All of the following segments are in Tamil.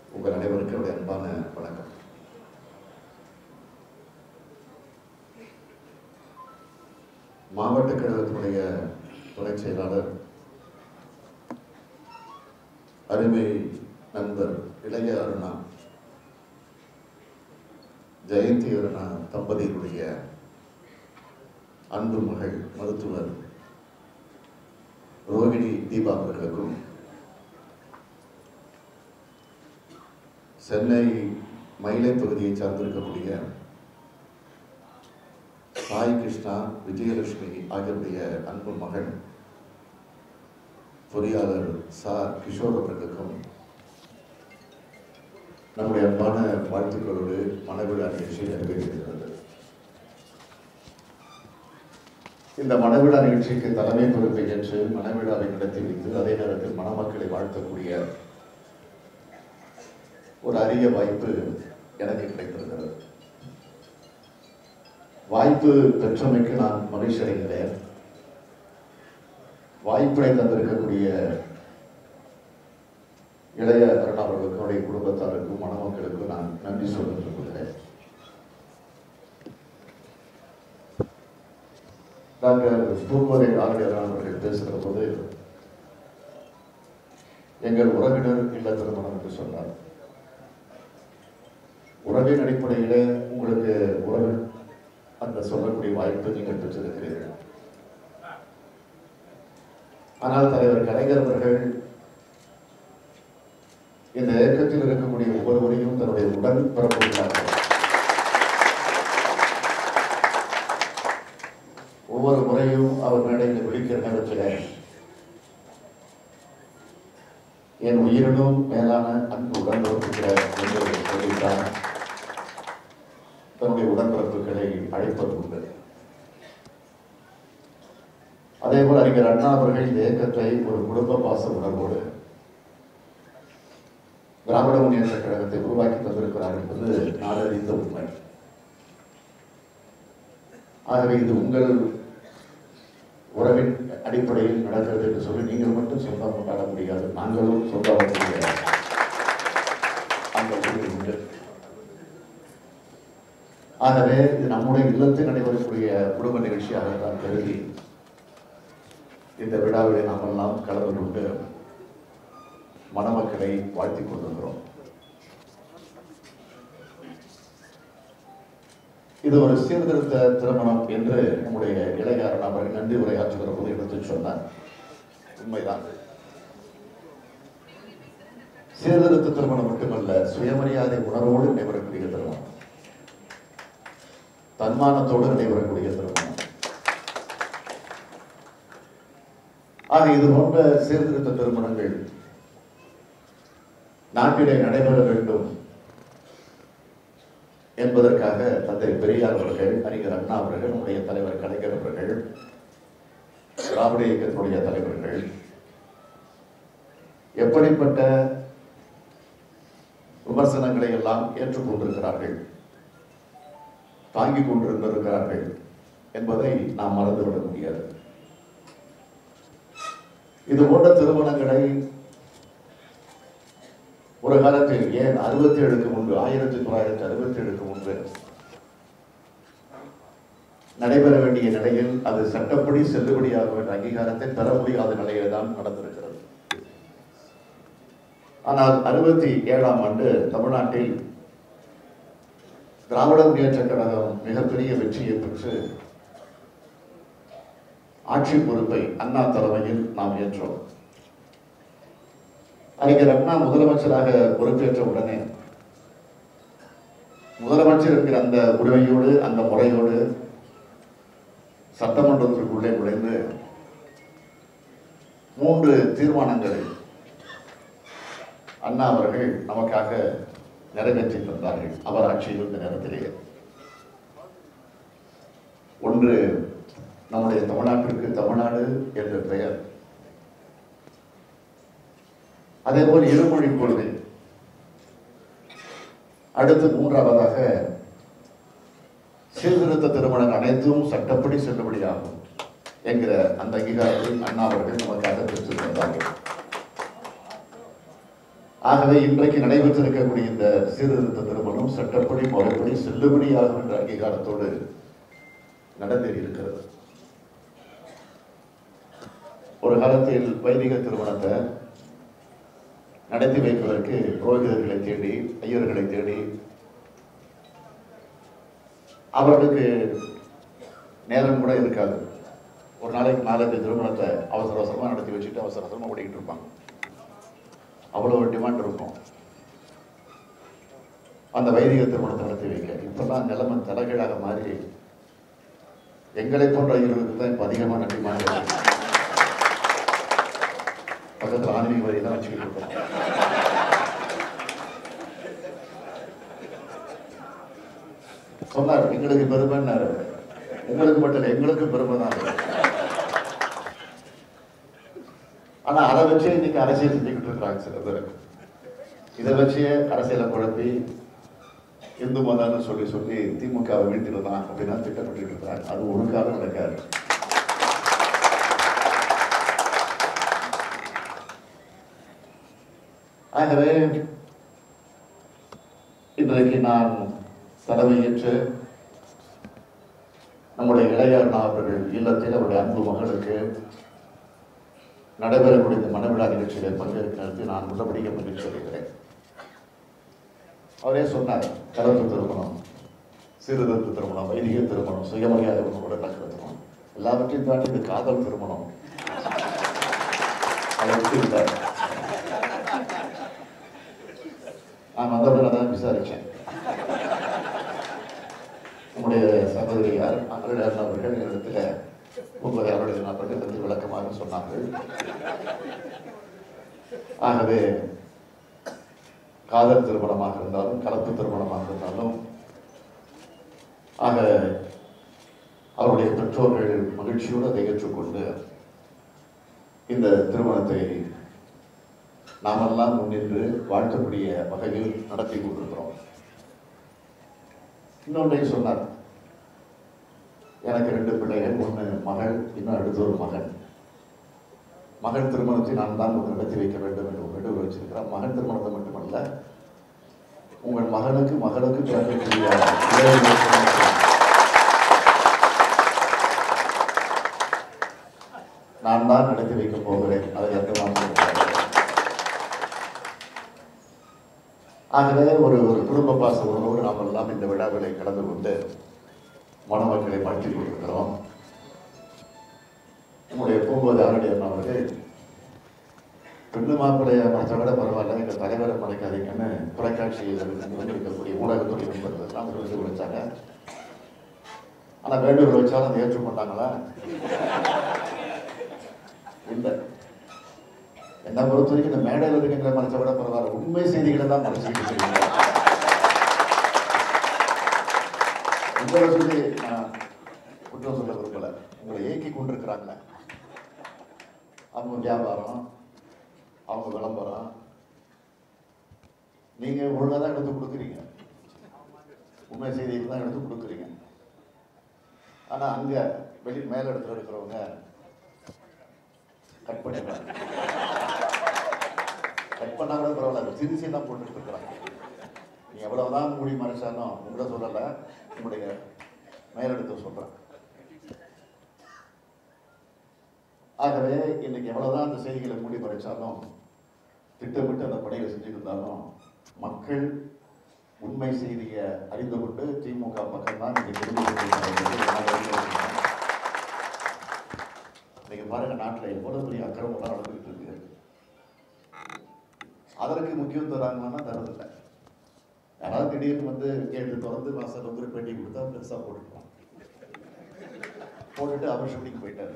உங்கள் அனைவருக்கும் என்னுடைய அன்பான வணக்கம் மாவட்ட கழகத்தினுடைய துணை செயலாளர் அருமை நண்பர் இளைய அருணா ஜெயந்தி அருணா தம்பதியினுடைய அன்பு மகள் மருத்துவர் ரோகிணி தீபா அவர்களுக்கும் சென்னை மயிலை தொகுதியை சார்ந்திருக்கக்கூடிய சாய் கிருஷ்ணா விஜயலட்சுமி ஆகியோருடைய அன்பு மகன் பொறியாளர் சா கிஷோர் அவர்களுக்கும் நம்முடைய அன்பான வாழ்த்துக்களோடு மனவிழா நிகழ்ச்சி நிறைவேறுகிறது இந்த மனவிழா நிகழ்ச்சிக்கு தலைமை பொறுப்பை ஏற்று மனவிழாவை நடத்தி வைத்து அதே நேரத்தில் மணமக்களை வாழ்த்தக்கூடிய ஒரு அரிய வாய்ப்பு எனக்கு கிடைத்திருக்கிறது வாய்ப்பு பெற்றமைக்கு நான் மகிழ்ச்சி அடைகிறேன் வாய்ப்பினை தந்திருக்கக்கூடிய இளைய அருணா அவர்களுக்கும் அவருடைய குடும்பத்தாருக்கும் மணமக்களுக்கும் நான் நன்றி சொல்ல விரும்புகிறேன் டாக்டர் பூர்வரை ஆரடியார் அவர்கள் பேசுகிற போது எங்கள் உறவினர் இல்ல திருமணம் என்று சொன்னார் உறவின் அடிப்படையிலே உங்களுக்கு உறவு அந்த சொல்லக்கூடிய வாய்ப்பு நீங்கள் பெற்றிருக்கிறீர்கள் ஆனால் தலைவர் கலைஞர் அவர்கள் இந்த இயக்கத்தில் இருக்கக்கூடிய ஒவ்வொருவரையும் தன்னுடைய உடன் பெறப்படுகிறார்கள் ஒவ்வொரு முறையும் அவர் மேடையில் விழிக்கிற நேரத்தில் என் உயிரினும் மேலான அன்பு உடன்பிறப்புகிற என்று சொல்லித்தான் தன்னுடைய உடன்பிறப்புகளை அழைப்பது உண்டு அதே போல் அறிஞர் அண்ணா அவர்கள் இந்த இயக்கத்தை ஒரு குடும்ப பாச உணர்வோடு திராவிட முன்னேற்ற கழகத்தை உருவாக்கி தந்திருக்கிறார் என்பது நாடறிந்த உண்மை ஆகவே இது உங்கள் உறவின் அடிப்படையில் நடக்கிறது என்று சொல்லி நீங்கள் மட்டும் சொந்தம் கொண்டாட முடியாது நாங்களும் சொந்தம் அந்த உறுதி உண்டு ஆகவே இது நம்முடைய இல்லத்தில் நடைபெறக்கூடிய குடும்ப நிகழ்ச்சியாக தான் கருதி இந்த விழாவிலே நாம் எல்லாம் கலந்து கொண்டு மணமக்களை வாழ்த்திக் கொண்டிருக்கிறோம் இது ஒரு சீர்திருத்த திருமணம் என்று நம்முடைய இளைஞர் அவர்கள் நன்றி உரையாற்றுகிற போது எடுத்து சொன்னார் உண்மைதான் சீர்திருத்த திருமணம் மட்டுமல்ல சுயமரியாதை உணர்வோடு நடைபெறக்கூடிய திருமணம் தன்மானத்தோடு நடைபெறக்கூடிய திருமணம் ஆக இது போன்ற சீர்திருத்த திருமணங்கள் நாட்டிலே நடைபெற வேண்டும் என்பதற்காக தந்தை பெரியார் அவர்கள் அறிஞர் அண்ணா அவர்கள் நம்முடைய தலைவர் கலைஞர் அவர்கள் திராவிட இயக்கத்தினுடைய தலைவர்கள் எப்படிப்பட்ட விமர்சனங்களை எல்லாம் ஏற்றுக்கொண்டிருக்கிறார்கள் தாங்கிக் கொண்டிருந்திருக்கிறார்கள் என்பதை நாம் மறந்துவிட முடியாது இது போன்ற திருமணங்களை ஒரு காலத்தில் ஏன் அறுபத்தி ஏழுக்கு முன்பு ஆயிரத்தி தொள்ளாயிரத்தி அறுபத்தி ஏழுக்கு முன்பு நடைபெற வேண்டிய நிலையில் அது சட்டப்படி செல்லுபடியாக வேண்டிய அங்கீகாரத்தை பெற முடியாத நிலையில் தான் நடந்திருக்கிறது ஆனால் அறுபத்தி ஏழாம் ஆண்டு தமிழ்நாட்டில் திராவிட முன்னேற்ற கழகம் மிகப்பெரிய வெற்றியை பெற்று ஆட்சி பொறுப்பை அண்ணா தலைமையில் நாம் ஏற்றோம் அறிஞர் அண்ணா முதலமைச்சராக பொறுப்பேற்ற உடனே முதலமைச்சர் என்கிற அந்த உரிமையோடு அந்த முறையோடு சட்டமன்றத்திற்குள்ளே நுழைந்து மூன்று தீர்மானங்களை அண்ணா அவர்கள் நமக்காக நிறைவேற்றி தந்தார்கள் அவர் ஆட்சியில் இருந்த நேரத்திலேயே ஒன்று நம்முடைய தமிழ்நாட்டிற்கு தமிழ்நாடு என்ற பெயர் அதேபோல் இருமொழி கொள்கை அடுத்து மூன்றாவதாக சீர்திருத்த திருமணங்கள் அனைத்தும் சட்டப்படி செல்லுபடியாகும் என்கிற அந்த அங்கீகாரத்தை அண்ணா அவர்கள் நமக்காக பெற்று தந்தார்கள் ஆகவே இன்றைக்கு நடைபெற்றிருக்கக்கூடிய இந்த சீர்திருத்த திருமணம் சட்டப்படி முறைப்படி செல்லுபடியாகும் என்ற அங்கீகாரத்தோடு நடந்தேறி இருக்கிறது ஒரு காலத்தில் வைதிக திருமணத்தை நடத்தி வைப்பதற்கு புரோகிதர்களை தேடி ஐயர்களை தேடி அவர்களுக்கு நேரம் கூட இருக்காது ஒரு நாளைக்கு நாலஞ்சு திருமணத்தை அவசர அவசரமாக நடத்தி வச்சுட்டு அவசர அவசரமாக ஓடிக்கிட்டு இருப்பாங்க அவ்வளோ டிமாண்ட் இருக்கும் அந்த வைதிக திருமணத்தை நடத்தி வைக்க இப்பெல்லாம் நிலைமை தலைகீழாக மாறி எங்களை போன்ற ஐயர்களுக்கு தான் இப்போ அதிகமான டிமாண்ட் இருக்கு. பக்கத்தில் ஆன்மீகவாதி தான் வச்சுக்கிட்டு இருக்கோம் சொன்னார் எங்களுக்கு பெருமைன்னாரு உங்களுக்கு மட்டும் இல்லை எங்களுக்கு பெருமை தான் ஆனா அதை வச்சே இன்னைக்கு அரசியல் செஞ்சுக்கிட்டு இருக்கிறாங்க சில பேர் இதை வச்சே அரசியலை குழப்பி இந்து மதம்னு சொல்லி சொல்லி திமுகவை வீழ்த்திடலாம் அப்படின்னு திட்டப்பட்டு இருக்கிறாங்க அது ஒரு காலம் நடக்காது ஆகவே இன்றைக்கு நான் தலைமையேற்று நம்முடைய இளையண்ணா அவர்கள் இல்லத்தில் அவருடைய அன்பு மகளுக்கு நடைபெறக்கூடிய இந்த மனவிழா நிகழ்ச்சியில் பங்கேற்கிறது நான் உள்ளபடியே மகிழ்ச்சி அடைகிறேன் அவரே சொன்னார் கலப்பு திருமணம் சீர்திருத்த திருமணம் வைதிக திருமணம் சுயமரியாதை உணவோட நடக்கிற திருமணம் எல்லாவற்றையும் தாண்டி இது காதல் திருமணம் அதை விட்டுவிட்டார் நான் வந்தவுடன் அதான் விசாரித்தேன் நம்முடைய சகோதரியார் அருளார் அவர்கள் என்னிடத்தில் உங்களை அவருடைய நபர்கள் வந்து விளக்கமாக சொன்னார்கள் ஆகவே காதல் திருமணமாக இருந்தாலும் கலப்பு திருமணமாக இருந்தாலும் ஆக அவருடைய பெற்றோர்கள் மகிழ்ச்சியோடு அதை ஏற்றுக்கொண்டு இந்த திருமணத்தை நாமெல்லாம் முன்னின்று வாழ்த்தக்கூடிய வகையில் நடத்தி கொண்டிருக்கிறோம் இன்னொன்றை சொன்னார் எனக்கு ரெண்டு பிள்ளைகள் ஒன்று மகள் இன்னும் அடுத்து ஒரு மகன் மகன் திருமணத்தை நான் தான் ஒன்று நடத்தி வைக்க வேண்டும் என்று ஒரு வேண்டுகோள் வச்சிருக்கிறார் மகன் திருமணத்தை மட்டுமல்ல உங்கள் மகனுக்கு மகளுக்கு பிறக்கக்கூடிய இளைய நான் தான் நடத்தி வைக்கப் போகிறேன் அதை எந்த மாற்றம் ஆகவே ஒரு ஒரு குடும்ப பாச உணவோடு நாம் எல்லாம் இந்த விழாவிலை கலந்து கொண்டு மணமக்களை மாற்றிக் கொண்டிருக்கிறோம் நம்முடைய பூங்கோதை ஆரடி அண்ணா அவர்கள் பெண்ணு மாப்பிள்ளைய மறைச்ச விட பரவாயில்ல எங்கள் தலைவரை மறைக்காதீங்கன்னு தொலைக்காட்சியில் வந்திருக்கக்கூடிய ஊடகத்துறை நண்பர்கள் எல்லாம் விருது வச்சாங்க ஆனால் வேண்டுகோள் வச்சாலும் அதை ஏற்றுக்கொண்டாங்களா இல்லை என்ன பொறுத்த வரைக்கும் இந்த மேடையில் இருக்கின்ற மறைச்ச விட பரவாயில்ல உண்மை செய்திகளை தான் மறைச்சிக்கிட்டு இருக்கீங்க உங்களை சொல்லி நான் குற்றம் சொல்ல விரும்பல உங்களை ஏக்கி கொண்டிருக்கிறாங்களே அவங்க வியாபாரம் அவங்க விளம்பரம் நீங்க ஒழுங்கா தான் எடுத்து கொடுக்குறீங்க உண்மை செய்திகள் தான் எடுத்து கொடுக்குறீங்க ஆனா அங்க வெளி மேல இடத்துல இருக்கிறவங்க கட் பண்ணிடுறாங்க கட் பண்ணா கூட பரவாயில்ல சிரிச்சு தான் போட்டுட்டு இருக்கிறாங்க நீ எவ்வளவுதான் மூடி மறைச்சாலும் உங்களை சொல்லல உங்களுடைய மேலெடுத்து சொல்றேன் ஆகவே இன்னைக்கு எவ்வளவுதான் அந்த செய்திகளை மூடி மறைச்சாலும் திட்டமிட்டு அந்த பணிகளை செஞ்சுருந்தாலும் மக்கள் உண்மை செய்தியை அறிந்து கொண்டு திமுக பக்கம் தான் இன்னைக்கு திரும்பி கொண்டிருக்கிறார்கள். இன்னைக்கு பாருங்க நாட்டில் எவ்வளவு பெரிய அக்கிரமெல்லாம் நடந்துகிட்டு இருக்கு அதற்கு முக்கியம் தராங்கன்னா தரதில்லை யாராவது திடீர்னு வந்து கேட்டு திறந்து வாசல் வந்து ஒரு பேட்டி கொடுத்தா பெருசா போட்டுருப்பான் போட்டுட்டு அவர் ஷூட்டிங் போயிட்டாரு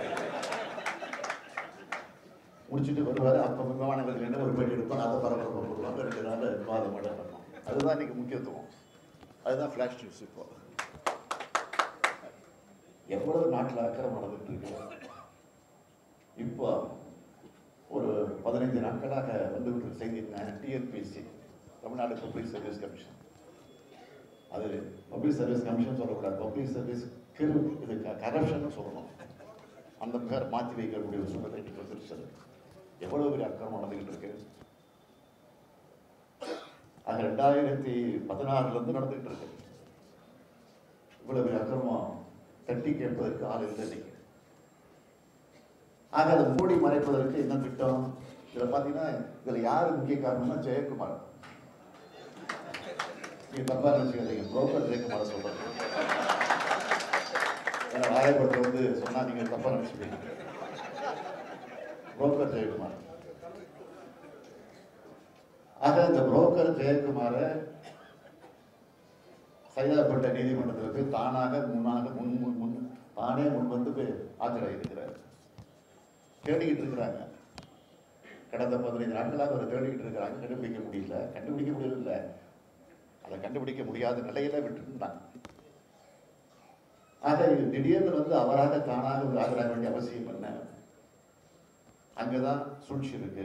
முடிச்சுட்டு வருவார் அப்போ விமானங்களுக்கு என்ன ஒரு பேட்டி எடுப்பாங்க அதை பரபரப்பாக போடுவாங்க ரெண்டு நாள் விவாதம் மட்டும் பண்ணுவோம் அதுதான் இன்னைக்கு முக்கியத்துவம் அதுதான் ஃப்ளாஷ் நியூஸ் இப்போ எவ்வளவு நாட்டில் அக்கறை நடந்துட்டு இருக்கு இப்போ ஒரு பதினைந்து நாட்களாக வந்துவிட்டு செய்தி TNPSC Tamil Nadu public service commission அது பப்ளிக் சர்வீஸ் கமிஷன் சொல்லக்கூடாது பப்ளிக் சர்வீஸ் இது கரப்ஷன் சொல்லணும் அந்த பேர் மாற்றி வைக்கக்கூடிய ஒரு சூழ்நிலை இன்னைக்கு வந்துருச்சு எவ்வளோ பெரிய அக்கிரமம் நடந்துகிட்டு இருக்கு ஆக ரெண்டாயிரத்தி பதினாறுல இருந்து நடந்துகிட்டு இருக்கு இவ்வளவு அக்கிரமம் தட்டி கேட்பதற்கு ஆள் இல்லை இன்னைக்கு ஆக அதை மூடி மறைப்பதற்கு என்ன திட்டம் இதுல பாத்தீங்கன்னா இதுல யாரு முக்கிய காரணம்னா ஜெயக்குமார் நீங்க தப்பா நினைச்சுக்காதீங்க புரோக்கர் ஜெயக்குமார சொல்றேன் ஏன்னா ராயபுரத்தை வந்து சொன்னா நீங்க தப்பா நினைச்சுப்பீங்க புரோக்கர் ஜெயக்குமார் ஆக இந்த புரோக்கர் ஜெயக்குமார சைதாப்பேட்டை நீதிமன்றத்தில் போய் தானாக முன்னாக முன் முன் முன் தானே முன் வந்து போய் ஆஜராகியிருக்கிறார் தேடிக்கிட்டு இருக்கிறாங்க கடந்த பதினைந்து நாட்களாக அவர் தேடிக்கிட்டு இருக்கிறாங்க கண்டுபிடிக்க முடியல கண்டுபிடிக்க முடியல அதை கண்டுபிடிக்க முடியாத நிலையில விட்டுருந்தாங்க ஆக இது திடீர்னு வந்து அவராக தானாக ஒரு ஆஜராக வேண்டிய அவசியம் என்ன அங்கதான் சூழ்ச்சி இருக்கு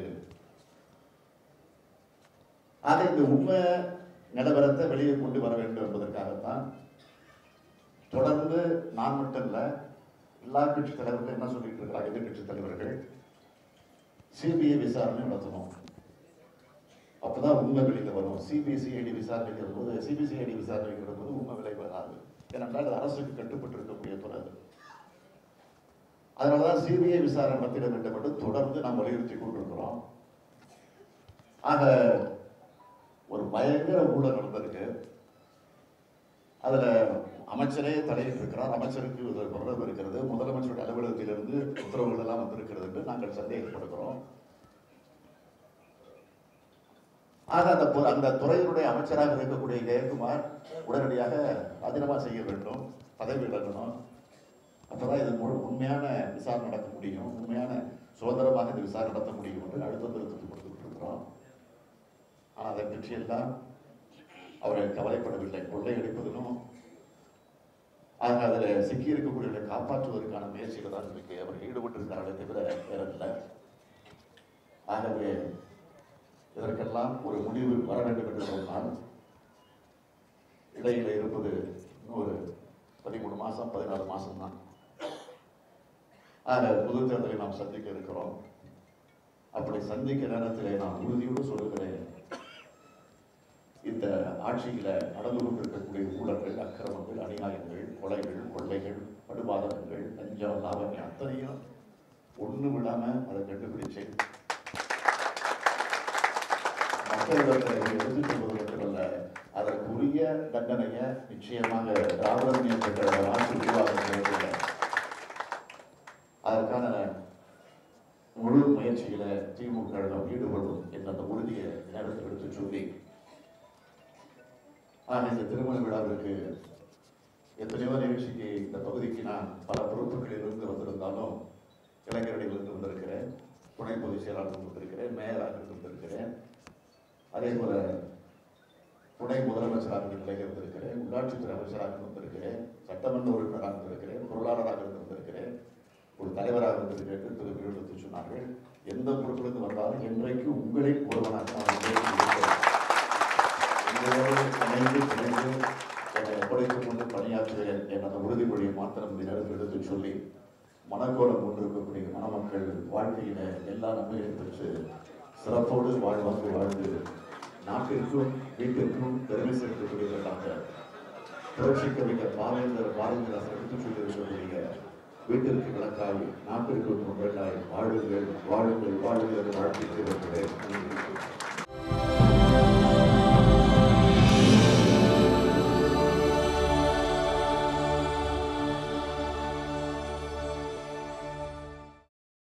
ஆக இந்த உண்மை நிலவரத்தை வெளியே கொண்டு வர வேண்டும் என்பதற்காகத்தான் தொடர்ந்து நான் மட்டும் இல்ல எல்லா கட்சி தலைவர்கள் என்ன சொல்லிட்டு இருக்கிறாங்க எதிர்கட்சி தலைவர்கள் சிபிஐ விசாரணை நடத்தணும் அப்பதான் உண்மை வெளியில வரும் சிபிசிஐடி விசாரணைக்கிற போது சிபிசிஐடி விசாரணைக்கிற போது உண்மை விலை வராது ஏனென்றால் அது அரசுக்கு கட்டுப்பட்டு இருக்கக்கூடிய துறை அது. அதனாலதான் சிபிஐ விசாரணை நடத்திட வேண்டும் என்று தொடர்ந்து நாம் வலியுறுத்தி கொண்டிருக்கிறோம் ஆக ஒரு பயங்கர ஊழல் நடந்திருக்கு அதுல அமைச்சரே தலையிட்டு இருக்கிறார் அமைச்சருக்கு ஒரு தொடர்பு இருக்கிறது முதலமைச்சருடைய அலுவலகத்திலிருந்து உத்தரவுகள் எல்லாம் வந்திருக்கிறது என்று நாங்கள் சந்தேகப்படுகிறோம் ஆக அந்த பொ- அந்த துறையினுடைய அமைச்சராக இருக்கக்கூடிய ஜெயக்குமார் உடனடியாக ராஜினாமா செய்ய வேண்டும் பதவி விலகணும் அப்பதான் இது முழு உண்மையான விசாரணை நடத்த முடியும் உண்மையான சுதந்திரமாக இந்த விசாரணை நடத்த முடியும் என்று அழுத்தம் திருத்தம் கொடுத்துட்டு இருக்கிறோம் ஆனால் அதை பற்றியெல்லாம் அவர்கள் கவலைப்படவில்லை கொள்ளையடிப்பதிலும் ஆக அதில் சிக்கி இருக்கக்கூடியவர்களை காப்பாற்றுவதற்கான முயற்சிகள் தான் இருக்கு அவர் ஈடுபட்டிருக்கிறார்களே தவிர வேற இல்லை ஆகவே இதற்கெல்லாம் ஒரு முடிவு வர வேண்டும் என்று சொன்னால் இடையில இருப்பது இன்னொரு பதிமூணு மாசம் பதினாறு மாசம் தான் ஆக பொது தேர்தலை நாம் சந்திக்க இருக்கிறோம் அப்படி சந்திக்க நேரத்திலே நான் உறுதியோடு சொல்லுகிறேன் இந்த ஆட்சியில நடந்து கொண்டிருக்கக்கூடிய ஊழல்கள் அக்கிரமங்கள் அநியாயங்கள் கொலைகள் கொள்ளைகள் படுபாதகங்கள் லஞ்சம் லாபங்கள் அத்தனையும் ஒண்ணு விடாம அதை கண்டுபிடிச்சு மக்களிடத்தில் எடுத்துச் சொல்வது மட்டுமல்ல அதற்குரிய தண்டனையை நிச்சயமாக திராவிட முன்னேற்ற கழக ஆட்சி உருவாக அதற்கான முழு முயற்சியில திமுக கழகம் ஈடுபடும் என்ற அந்த உறுதியை நேரத்தில் எடுத்து சொல்லி ஆக இந்த திருமண விழாவிற்கு எத்தனையோ நிகழ்ச்சிக்கு இந்த பகுதிக்கு நான் பல பொறுப்புகளில் இருந்து வந்திருந்தாலும் இளைஞர்களிலிருந்து வந்திருக்கிறேன் துணை பொதுச் செயலாளர் வந்திருக்கிறேன் மேயராக வந்திருக்கிறேன் அதே போல துணை முதலமைச்சராக இந்த நிலையில் இருந்திருக்கிறேன் உள்ளாட்சித்துறை அமைச்சராக வந்திருக்கிறேன் சட்டமன்ற உறுப்பினராக இருந்திருக்கிறேன் பொருளாளராக வந்திருக்கிறேன் ஒரு தலைவராக வந்திருக்கிறேன் என்று திரு எடுத்து சொன்னார்கள் எந்த பொறுப்பிலிருந்து வந்தாலும் என்றைக்கு உங்களை ஒருவனாக நான் இருக்கிறேன் உங்களோடு இணைந்து பிணைந்து என்னை ஒப்படைத்துக் கொண்டு பணியாற்றுகிறேன் என்ற அந்த உறுதிமொழியை மாத்திரம் இந்த நேரத்தில் எடுத்துச் சொல்லி மனக்கோலம் கொண்டிருக்கக்கூடிய மணமக்கள் வாழ்க்கையில எல்லா நன்மைகளையும் பெற்று சிறப்போடு வாழ்வாங்கு வாழ்ந்து நாட்டிற்கும் வீட்டிற்கும் பெருமை சேர்க்கக்கூடியவர்களாக புரட்சி கவிஞர் பாவேந்தர் பாரதிதாசன் எடுத்துச் சொல்லியிருக்கக்கூடிய வீட்டிற்கு விளக்காய் நாட்டிற்கு தொண்டர்களாய் வாழுங்கள் வாழுங்கள் வாழுங்கள் என்று வாழ்த்தி இருக்கிறேன்